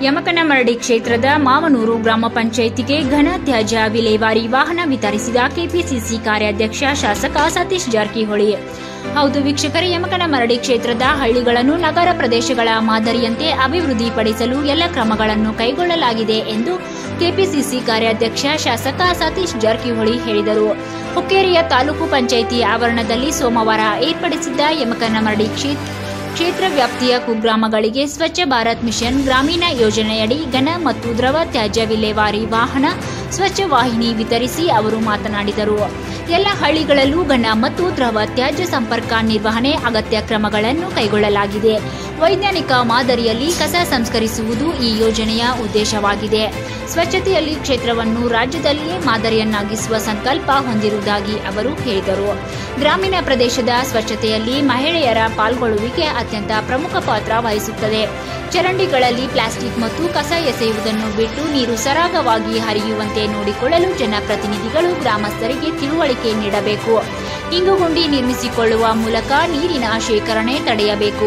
ಯಮಕನಮರಡಿ ಕ್ಷೇತ್ರದ ಮಾವನೂರು ಗ್ರಾಮ ಪಂಚಾಯಿತಿಗೆ ಘನ ತ್ಯಾಜ್ಯ ವಿಲೇವಾರಿ ವಾಹನ ವಿತರಿಸಿದ ಕೆಪಿಸಿಸಿ ಕಾರ್ಯಾಧ್ಯಕ್ಷ ಶಾಸಕ ಸತೀಶ್ ಜಾರಕಿಹೊಳಿ ಹೌದು ವೀಕ್ಷಕರೇ ಯಮಕನಮರಡಿ ಕ್ಷೇತ್ರದ ಹಳ್ಳಿಗಳನ್ನು ನಗರ ಪ್ರದೇಶಗಳ ಮಾದರಿಯಂತೆ ಅಭಿವೃದ್ಧಿಪಡಿಸಲು ಎಲ್ಲ ಕ್ರಮಗಳನ್ನು ಕೈಗೊಳ್ಳಲಾಗಿದೆ ಎಂದು ಕೆಪಿಸಿಸಿ ಕಾರ್ಯಾಧ್ಯಕ್ಷ ಶಾಸಕ ಸತೀಶ್ ಜಾರಕಿಹೊಳಿ ಹೇಳಿದರು ಹುಕ್ಕೇರಿಯ ತಾಲೂಕು ಪಂಚಾಯಿತಿ ಆವರಣದಲ್ಲಿ ಸೋಮವಾರ ಏರ್ಪಡಿಸಿದ್ದ ಯಮಕನಮರಡಿ ಕ್ಷೇತ್ರ ಕ್ಷೇತ್ರ ವ್ಯಾಪ್ತಿಯ ಕುಗ್ರಾಮಗಳಿಗೆ ಸ್ವಚ್ಛ ಭಾರತ್ ಮಿಷನ್ ಗ್ರಾಮೀಣ ಯೋಜನೆಯಡಿ ಘನ ಮತ್ತು ದ್ರವ ತ್ಯಾಜ್ಯ ವಿಲೇವಾರಿ ವಾಹನ ಸ್ವಚ್ಛ ವಾಹಿನಿ ವಿತರಿಸಿ ಅವರು ಮಾತನಾಡಿದರು ಎಲ್ಲ ಹಳ್ಳಿಗಳಲ್ಲೂ ಘನ ಮತ್ತು ದ್ರವ ತ್ಯಾಜ್ಯ ಸಂಪರ್ಕ ನಿರ್ವಹಣೆ ಅಗತ್ಯ ಕ್ರಮಗಳನ್ನು ಕೈಗೊಳ್ಳಲಾಗಿದೆ ವೈಜ್ಞಾನಿಕ ಮಾದರಿಯಲ್ಲಿ ಕಸ ಸಂಸ್ಕರಿಸುವುದು ಈ ಯೋಜನೆಯ ಉದ್ದೇಶವಾಗಿದೆ ಸ್ವಚ್ಛತೆಯಲ್ಲಿ ಕ್ಷೇತ್ರವನ್ನು ರಾಜ್ಯದಲ್ಲಿಯೇ ಮಾದರಿಯನ್ನಾಗಿಸುವ ಸಂಕಲ್ಪ ಹೊಂದಿರುವುದಾಗಿ ಅವರು ಹೇಳಿದರು ಗ್ರಾಮೀಣ ಪ್ರದೇಶದ ಸ್ವಚ್ಛತೆಯಲ್ಲಿ ಮಹಿಳೆಯರ ಪಾಲ್ಗೊಳ್ಳುವಿಕೆ ಅತ್ಯಂತ ಪ್ರಮುಖ ಪಾತ್ರ ವಹಿಸುತ್ತದೆ ಚರಂಡಿಗಳಲ್ಲಿ ಪ್ಲಾಸ್ಟಿಕ್ ಮತ್ತು ಕಸ ಎಸೆಯುವುದನ್ನು ಬಿಟ್ಟು ನೀರು ಸರಾಗವಾಗಿ ಹರಿಯುವಂತೆ ನೋಡಿಕೊಳ್ಳಲು ಜನಪ್ರತಿನಿಧಿಗಳು ಗ್ರಾಮಸ್ಥರಿಗೆ ತಿಳುವಳಿಕೆ ನೀಡಬೇಕು ಇಂಗುಗುಂಡಿ ನಿರ್ಮಿಸಿಕೊಳ್ಳುವ ಮೂಲಕ ನೀರಿನ ಶೇಖರಣೆ ತಡೆಯಬೇಕು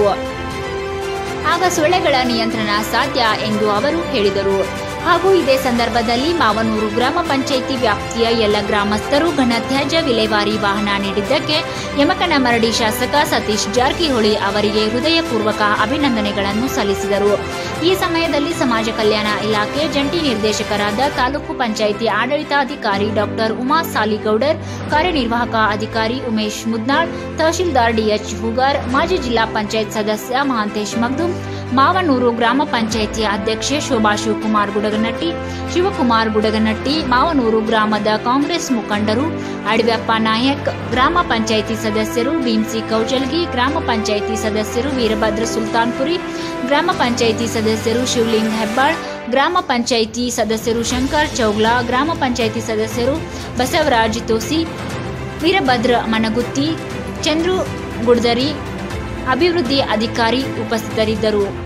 ಆಗ ಸೊಳ್ಳೆಗಳ ನಿಯಂತ್ರಣ ಸಾಧ್ಯ ಎಂದು ಅವರು ಹೇಳಿದರು ಹಾಗೂ ಇದೇ ಸಂದರ್ಭದಲ್ಲಿ ಮಾವನೂರು ಗ್ರಾಮ ಪಂಚಾಯಿತಿ ವ್ಯಾಪ್ತಿಯ ಎಲ್ಲ ಗ್ರಾಮಸ್ಥರು ಘನತ್ಯಾಜ್ಯ ವಿಲೇವಾರಿ ವಾಹನ ನೀಡಿದ್ದಕ್ಕೆ ಯಮಕನಮರಡಿ ಶಾಸಕ ಸತೀಶ್ ಜಾರಕಿಹೊಳಿ ಅವರಿಗೆ ಹೃದಯಪೂರ್ವಕ ಅಭಿನಂದನೆಗಳನ್ನು ಸಲ್ಲಿಸಿದರು ಈ ಸಮಯದಲ್ಲಿ ಸಮಾಜ ಕಲ್ಯಾಣ ಇಲಾಖೆ ಜಂಟಿ ನಿರ್ದೇಶಕರಾದ ತಾಲೂಕು ಪಂಚಾಯಿತಿ ಆಡಳಿತಾಧಿಕಾರಿ ಡಾಕ್ಟರ್ ಉಮಾ ಸಾಲಿಗೌಡರ್ ಕಾರ್ಯನಿರ್ವಾಹಕ ಅಧಿಕಾರಿ ಉಮೇಶ್ ಮುದ್ನಾಳ್ ತಹಶೀಲ್ದಾರ್ ಡಿಎಚ್ ಹೂಗಾರ್ ಮಾಜಿ ಜಿಲ್ಲಾ ಪಂಚಾಯತ್ ಸದಸ್ಯ ಮಹಾಂತೇಶ್ ಮಗ್ದುಮ್ ಮಾವನೂರು ಗ್ರಾಮ ಪಂಚಾಯಿತಿಯ ಅಧ್ಯಕ್ಷೆ ಶೋಭಾ ಶಿವಕುಮಾರ್ ಗುಡಗನಟ್ಟಿ ಶಿವಕುಮಾರ್ ಗುಡಗನಟ್ಟಿ ಮಾವನೂರು ಗ್ರಾಮದ ಕಾಂಗ್ರೆಸ್ ಮುಖಂಡರು ಅಡವ್ಯಪ್ಪ ನಾಯಕ್ ಗ್ರಾಮ ಪಂಚಾಯಿತಿ ಸದಸ್ಯರು ಭೀಮ್ಸಿ ಕೌಜಲ್ಗಿ ಗ್ರಾಮ ಪಂಚಾಯಿತಿ ಸದಸ್ಯರು ವೀರಭದ್ರ ಸುಲ್ತಾನ್ಪುರಿ ಗ್ರಾಮ ಪಂಚಾಯಿತಿ ಸದಸ್ಯರು ಶಿವಲಿಂಗ್ ಹೆಬ್ಬಾಳ್ ಗ್ರಾಮ ಪಂಚಾಯಿತಿ ಸದಸ್ಯರು ಶಂಕರ್ ಚೌಗ್ಲಾ ಗ್ರಾಮ ಪಂಚಾಯಿತಿ ಸದಸ್ಯರು ಬಸವರಾಜ್ ತೋಸಿ ವೀರಭದ್ರ ಮನಗುತ್ತಿ ಚಂದ್ರು ಗುಡ್ದರಿ ಅಭಿವೃದ್ಧಿ ಅಧಿಕಾರಿ ಉಪಸ್ಥಿತರಿದ್ದರು